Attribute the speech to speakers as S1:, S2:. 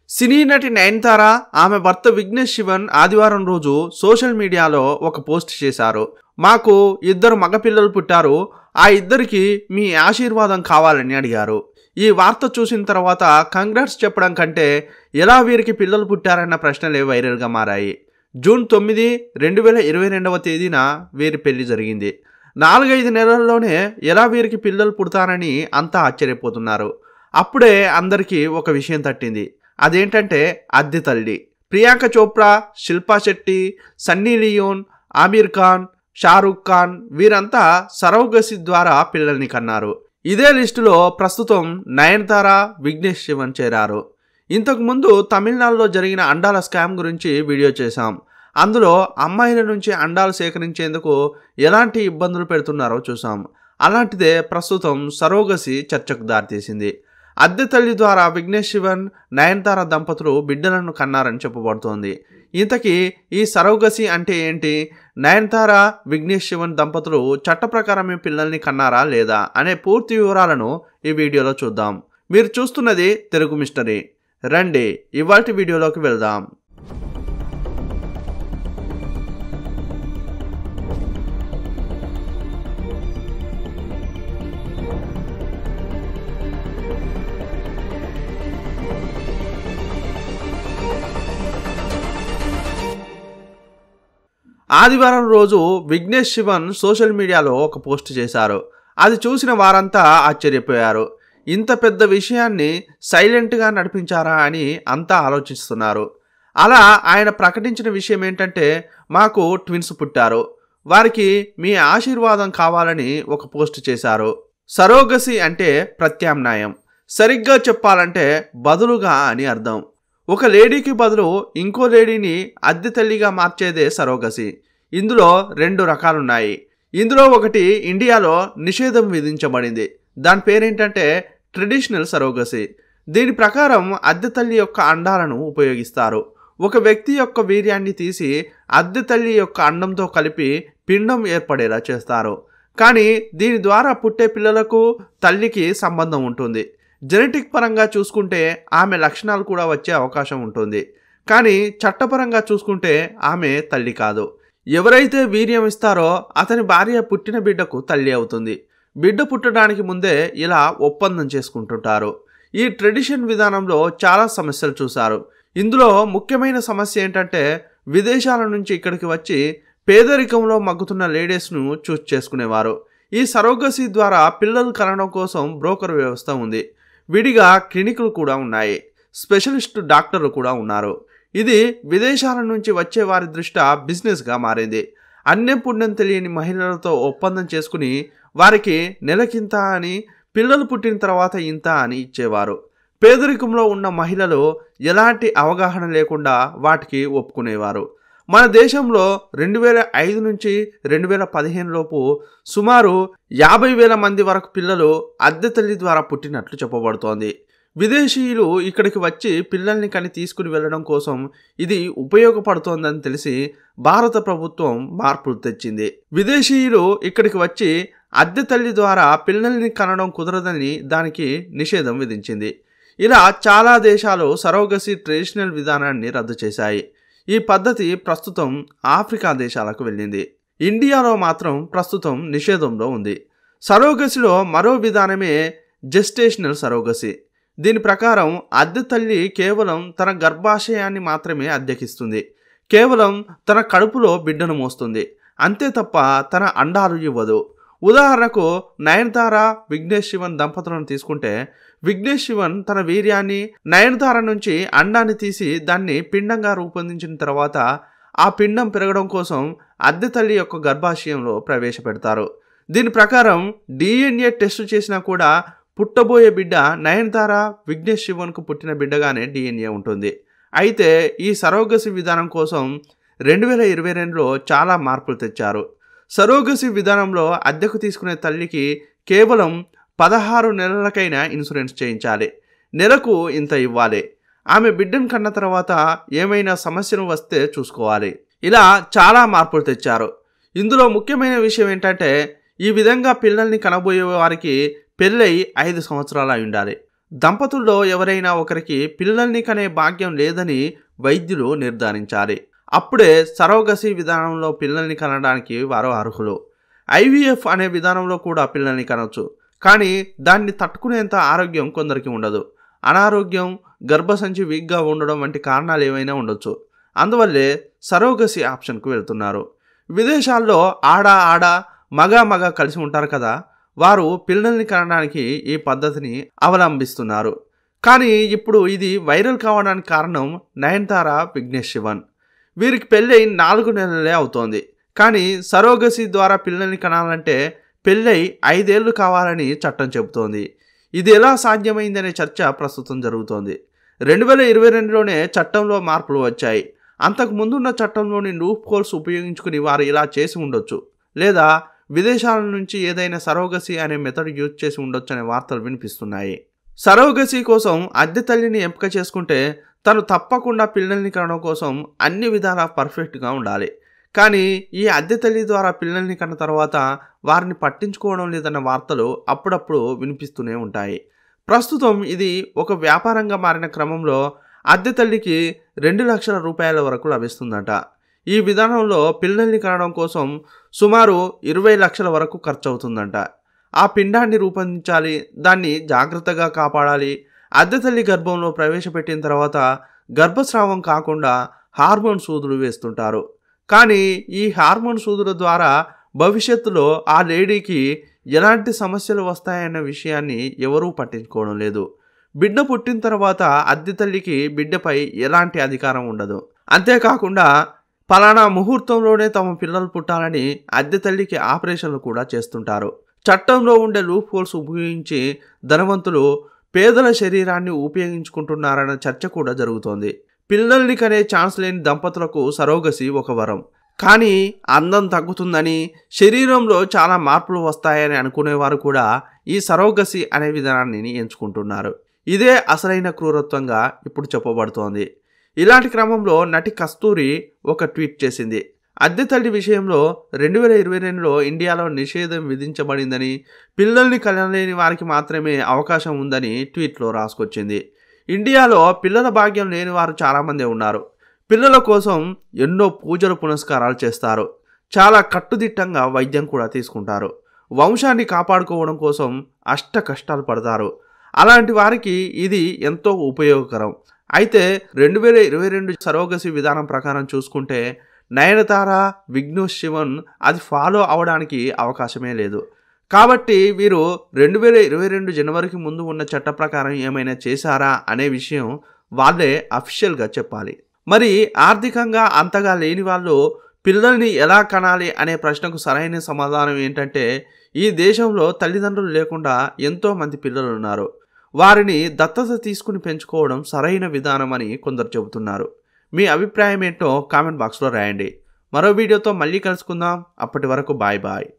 S1: సినీ నటి నయనతార ఆమె భర్త విఘ్నేష్ శివన్ ఆదివారం రోజు సోషల్ మీడియాలో ఒక పోస్ట్ చేశారు మాకు ఇద్దరు మగపిల్లలు పుట్టారు ఆ ఇద్దరికి మీ ఆశీర్వాదం కావాలని అడిగారు ఈ వార్త చూసిన తర్వాత కంగ్రాట్స్ చెప్పడం కంటే ఎలా వీరికి పిల్లలు పుట్టారన్న ప్రశ్నలే వైరల్గా మారాయి జూన్ తొమ్మిది రెండు వేల ఇరవై రెండవ తేదీన వీరి పెళ్లి జరిగింది నాలుగైదు నెలల్లోనే ఎలా వీరికి పిల్లలు పుడతారని అంతా ఆశ్చర్యపోతున్నారు అప్పుడే అందరికీ ఒక విషయం తట్టింది అదేంటంటే అద్దె తల్లి ప్రియాంక చోప్రా శిల్పా శెట్టి సన్నీ లియోన్ ఆమీర్ ఖాన్ షారూక్ ఖాన్ వీరంతా సరౌగసి ద్వారా పిల్లల్ని కన్నారు ఇదే లిస్టులో ప్రస్తుతం నయనతార విఘ్నేష్ శివన్ చేరారు ఇంతకుముందు తమిళనాడులో జరిగిన అండాల స్కామ్ గురించి వీడియో చేశాం అందులో అమ్మాయిల నుంచి అండాలు సేకరించేందుకు ఎలాంటి ఇబ్బందులు పెడుతున్నారో చూసాం అలాంటిదే ప్రస్తుతం సరోగసి చర్చకు దారితీసింది అద్దె తల్లి ద్వారా విఘ్నేష్ శివన్ నయనతార దంపతులు బిడ్డలను కన్నారని చెప్పబడుతోంది ఇంతకీ ఈ సరోగసి అంటే ఏంటి నయనతార విఘ్నేష్ శివన్ దంపతులు చట్ట ప్రకారమే పిల్లల్ని కన్నారా లేదా అనే పూర్తి వివరాలను ఈ వీడియోలో చూద్దాం మీరు చూస్తున్నది తెలుగు మిస్టరీ రండి ఇవాల్టి వీడియోలోకి వెళ్దాం ఆదివారం రోజు విఘ్నేష్ శివన్ సోషల్ మీడియాలో ఒక పోస్ట్ చేశారు అది చూసిన వారంతా ఆశ్చర్యపోయారు ఇంత పెద్ద విషయాన్ని సైలెంట్గా నడిపించారా అని అంతా ఆలోచిస్తున్నారు అలా ఆయన ప్రకటించిన విషయం ఏంటంటే మాకు ట్విన్స్ పుట్టారు వారికి మీ ఆశీర్వాదం కావాలని ఒక పోస్ట్ చేశారు సరోగసి అంటే ప్రత్యామ్నాయం సరిగ్గా చెప్పాలంటే బదులుగా అని అర్థం ఒక లేడీకి బదులు ఇంకో లేడీని అద్దె తల్లిగా మార్చేదే సరోగసి ఇందులో రెండు రకాలున్నాయి ఇందులో ఒకటి ఇండియాలో నిషేధం విధించబడింది దాని పేరేంటంటే ట్రెడిషనల్ సరోగసి దీని ప్రకారం అద్దె తల్లి యొక్క అండాలను ఉపయోగిస్తారు ఒక వ్యక్తి యొక్క వీర్యాన్ని తీసి అద్దె తల్లి యొక్క అండంతో కలిపి పిండం ఏర్పడేలా చేస్తారు కానీ దీని ద్వారా పుట్టే పిల్లలకు తల్లికి సంబంధం ఉంటుంది జెనెటిక్ పరంగా చూసుకుంటే ఆమె లక్షణాలు కూడా వచ్చే అవకాశం ఉంటుంది కానీ చట్టపరంగా చూసుకుంటే ఆమె తల్లి కాదు ఎవరైతే వీర్యం ఇస్తారో అతని భార్య పుట్టిన బిడ్డకు తల్లి అవుతుంది బిడ్డ పుట్టడానికి ముందే ఇలా ఒప్పందం చేసుకుంటుంటారు ఈ ట్రెడిషన్ విధానంలో చాలా సమస్యలు చూశారు ఇందులో ముఖ్యమైన సమస్య ఏంటంటే విదేశాల నుంచి ఇక్కడికి వచ్చి పేదరికంలో మగ్గుతున్న లేడీస్ను చూస్ చేసుకునేవారు ఈ సరోగసి ద్వారా పిల్లలు కనడం కోసం బ్రోకర్ వ్యవస్థ ఉంది విడిగా క్లినిక్లు కూడా ఉన్నాయి స్పెషలిస్ట్ డాక్టర్లు కూడా ఉన్నారు ఇది విదేశాల నుంచి వచ్చే వారి దృష్ట్యా బిజినెస్గా మారింది అన్యం పుణ్యం తెలియని మహిళలతో ఒప్పందం చేసుకుని వారికి నెలకింత అని పిల్లలు పుట్టిన తర్వాత ఇంత అని ఇచ్చేవారు పేదరికంలో ఉన్న మహిళలు ఎలాంటి అవగాహన లేకుండా వాటికి ఒప్పుకునేవారు మన దేశంలో రెండు వేల ఐదు నుంచి రెండు వేల పదిహేను లోపు సుమారు యాభై వేల మంది వరకు పిల్లలు అద్దె తల్లి ద్వారా పుట్టినట్లు చెప్పబడుతోంది విదేశీయులు ఇక్కడికి వచ్చి పిల్లల్ని కని తీసుకుని వెళ్ళడం కోసం ఇది ఉపయోగపడుతోందని తెలిసి భారత ప్రభుత్వం మార్పులు తెచ్చింది విదేశీయులు ఇక్కడికి వచ్చి అద్దె తల్లి ద్వారా పిల్లల్ని కనడం కుదరదని దానికి నిషేధం విధించింది ఇలా చాలా దేశాలు సరోగసి ట్రెడిషనల్ విధానాన్ని రద్దు చేశాయి ఈ పద్ధతి ప్రస్తుతం ఆఫ్రికా దేశాలకు వెళ్ళింది ఇండియాలో మాత్రం ప్రస్తుతం నిషేధంలో ఉంది సరోగసిలో మరో విధానమే జెస్టేషనల్ సరోగసి దీని ప్రకారం అద్దె తల్లి కేవలం తన గర్భాశయాన్ని మాత్రమే అద్దెకిస్తుంది కేవలం తన కడుపులో బిడ్డను మోస్తుంది అంతే తప్ప తన అండాలు ఇవ్వదు ఉదాహరణకు నయనతార విఘ్నేష్ శివన్ దంపతులను తీసుకుంటే విఘ్నేష్ శివన్ తన వీర్యాన్ని నయనతార నుంచి అండాన్ని తీసి దాన్ని పిండంగా రూపొందించిన తర్వాత ఆ పిండం పెరగడం కోసం అద్దె తల్లి యొక్క గర్భాశయంలో ప్రవేశపెడతారు దీని ప్రకారం డిఎన్ఏ టెస్ట్ చేసినా కూడా పుట్టబోయే బిడ్డ నయనతార విఘ్నేష్ శివన్కు పుట్టిన బిడ్డగానే డిఎన్ఏ ఉంటుంది అయితే ఈ సరోగసి విధానం కోసం రెండు వేల ఇరవై రెండులో చాలా మార్పులు తెచ్చారు సరోగసి విధానంలో అద్దెకు తీసుకునే తల్లికి కేవలం పదహారు నెలలకైనా ఇన్సూరెన్స్ చేయించాలి నెలకు ఇంత ఇవ్వాలి ఆమె బిడ్డను కన్న తర్వాత ఏమైనా సమస్యలు వస్తే చూసుకోవాలి ఇలా చాలా మార్పులు తెచ్చారు ఇందులో ముఖ్యమైన విషయం ఏంటంటే ఈ విధంగా పిల్లల్ని కనబోయే వారికి పెళ్ళై ఐదు సంవత్సరాలు అయి ఉండాలి దంపతుల్లో ఎవరైనా ఒకరికి పిల్లల్ని కనే భాగ్యం లేదని వైద్యులు నిర్ధారించాలి అప్పుడే సరోగసి విధానంలో పిల్లల్ని కనడానికి వారు అర్హులు ఐవీఎఫ్ అనే విధానంలో కూడా పిల్లల్ని కనవచ్చు కానీ దాన్ని తట్టుకునేంత ఆరోగ్యం కొందరికి ఉండదు అనారోగ్యం గర్భసంచి వీక్గా ఉండడం వంటి కారణాలు ఏవైనా ఉండొచ్చు అందువల్లే సరోగసి ఆప్షన్కు వెళ్తున్నారు విదేశాల్లో ఆడ ఆడ మగ మగ కలిసి ఉంటారు కదా వారు పిల్లల్ని కనడానికి ఈ పద్ధతిని అవలంబిస్తున్నారు కానీ ఇప్పుడు ఇది వైరల్ కావడానికి కారణం నయనతార విఘ్నేష్ శివన్ వీరికి పెళ్ళై నాలుగు నెలలే అవుతోంది కానీ సరోగసి ద్వారా పిల్లల్ని కనాలంటే పెళ్ళై ఐదేళ్లు కావాలని చట్టం చెబుతోంది ఇది ఎలా సాధ్యమైందనే చర్చ ప్రస్తుతం జరుగుతోంది రెండు వేల ఇరవై రెండులోనే చట్టంలో మార్పులు వచ్చాయి అంతకు ముందున్న చట్టంలోని లూప్ హోల్స్ ఉపయోగించుకుని వారు ఇలా చేసి ఉండొచ్చు లేదా విదేశాల నుంచి ఏదైనా సరోగసి అనే మెథడ్ యూజ్ చేసి ఉండొచ్చు అనే వార్తలు వినిపిస్తున్నాయి సరోగసి కోసం అద్దె తల్లిని ఎంపిక చేసుకుంటే తను తప్పకుండా పిల్లల్ని కనడం కోసం అన్ని విధాలా పర్ఫెక్ట్గా ఉండాలి కానీ ఈ అద్దె తల్లి ద్వారా పిల్లల్ని కన్న తర్వాత వారిని పట్టించుకోవడం లేదన్న వార్తలు అప్పుడప్పుడు వినిపిస్తూనే ఉంటాయి ప్రస్తుతం ఇది ఒక వ్యాపారంగా మారిన క్రమంలో అద్దె తల్లికి రెండు లక్షల రూపాయల వరకు లభిస్తుందట ఈ విధానంలో పిల్లల్ని కనడం కోసం సుమారు ఇరవై లక్షల వరకు ఖర్చు అవుతుందంట ఆ పిండాన్ని రూపొందించాలి దాన్ని జాగ్రత్తగా కాపాడాలి అద్దె తల్లి గర్భంలో ప్రవేశపెట్టిన తర్వాత గర్భస్రావం కాకుండా హార్మోన్ సూదులు వేస్తుంటారు కానీ ఈ హార్మోన్ సూదుల ద్వారా భవిష్యత్తులో ఆ లేడీకి ఎలాంటి సమస్యలు వస్తాయన్న విషయాన్ని ఎవరూ పట్టించుకోవడం లేదు బిడ్డ పుట్టిన తర్వాత అద్దె తల్లికి బిడ్డపై ఎలాంటి అధికారం ఉండదు అంతేకాకుండా ఫలానా ముహూర్తంలోనే తమ పిల్లలు పుట్టాలని అద్దె తల్లికి ఆపరేషన్లు కూడా చేస్తుంటారు చట్టంలో ఉండే లూప్ హోల్స్ ఉపయోగించి ధనవంతులు పేదల శరీరాన్ని ఉపయోగించుకుంటున్నారన్న చర్చ కూడా జరుగుతోంది పిల్లల్ని కనే ఛాన్స్ లేని దంపతులకు సరోగసి ఒక వరం కానీ అందం తగ్గుతుందని శరీరంలో చాలా మార్పులు వస్తాయని అనుకునేవారు కూడా ఈ సరోగసి అనే విధానాన్ని ఎంచుకుంటున్నారు ఇదే అసలైన క్రూరత్వంగా ఇప్పుడు చెప్పబడుతోంది ఇలాంటి క్రమంలో నటి కస్తూరి ఒక ట్వీట్ చేసింది అద్దె తల్లి విషయంలో రెండు వేల ఇరవై రెండులో ఇండియాలో నిషేధం విధించబడిందని పిల్లల్ని కనలేని వారికి మాత్రమే అవకాశం ఉందని ట్వీట్లో రాసుకొచ్చింది ఇండియాలో పిల్లల భాగ్యం లేని వారు చాలామంది ఉన్నారు పిల్లల కోసం ఎన్నో పూజలు పునస్కారాలు చేస్తారు చాలా కట్టుదిట్టంగా వైద్యం కూడా తీసుకుంటారు వంశాన్ని కాపాడుకోవడం కోసం అష్ట కష్టాలు పడతారు అలాంటి వారికి ఇది ఎంతో ఉపయోగకరం అయితే రెండు వేల ఇరవై రెండు సరోగసి విధానం ప్రకారం చూసుకుంటే నయనతార విఘ్నేష్ శివన్ అది ఫాలో అవడానికి అవకాశమే లేదు కాబట్టి వీరు రెండు వేల ఇరవై రెండు జనవరికి ముందు ఉన్న చట్ట ప్రకారం ఏమైనా చేశారా అనే విషయం వాళ్ళే అఫీషియల్గా చెప్పాలి మరి ఆర్థికంగా అంతగా లేని వాళ్ళు పిల్లల్ని ఎలా కనాలి అనే ప్రశ్నకు సరైన సమాధానం ఏంటంటే ఈ దేశంలో తల్లిదండ్రులు లేకుండా ఎంతో మంది పిల్లలు ఉన్నారు వారిని దత్తత తీసుకుని పెంచుకోవడం సరైన విధానం అని కొందరు చెబుతున్నారు మీ అభిప్రాయం ఏంటో కామెంట్ బాక్స్లో రాయండి మరో వీడియోతో మళ్ళీ కలుసుకుందాం అప్పటి వరకు బాయ్ బాయ్